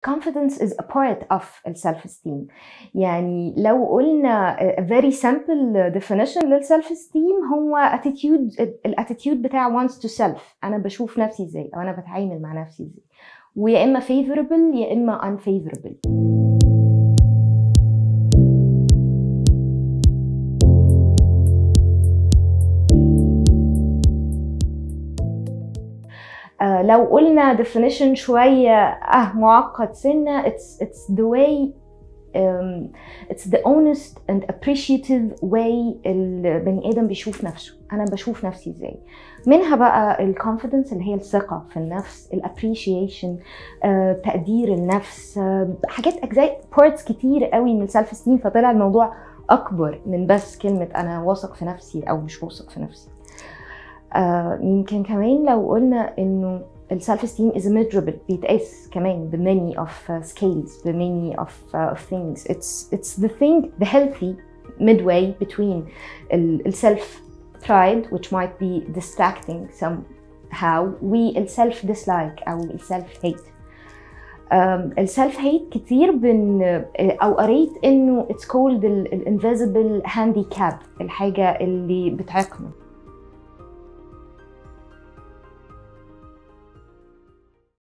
confidence is a part of self esteem يعني لو قلنا a very simple definition للself esteem هو attitude الاتيتيود بتاع wants to self انا بشوف نفسي ازاي او انا بتعامل مع نفسي ازاي ويا اما favorable يا اما unfavorable آه، لو قلنا definition شوية اه معقد سنة it's it's the way um, it's the honest and appreciative way البني آدم بيشوف نفسه أنا بشوف نفسي إزاي منها بقى الكونفيدنس اللي هي الثقة في النفس الابريشيشن آه، تقدير النفس آه، حاجات أجزاء بارتس كتير قوي من السلف esteem فطلع الموضوع أكبر من بس كلمة أنا واثق في نفسي أو مش واثق في نفسي آه، يمكن كمان لو قلنا انه السلف esteem is measurable بيتقاس كمان ب many of uh, scales ب many of, uh, of things it's it's the thing the healthy midway between ال self pride which might be distracting somehow و self dislike او self hate السلف هيت كتير بن او قريت انه it's called الانفيزبل هانديكاب الحاجه اللي بتعيقنا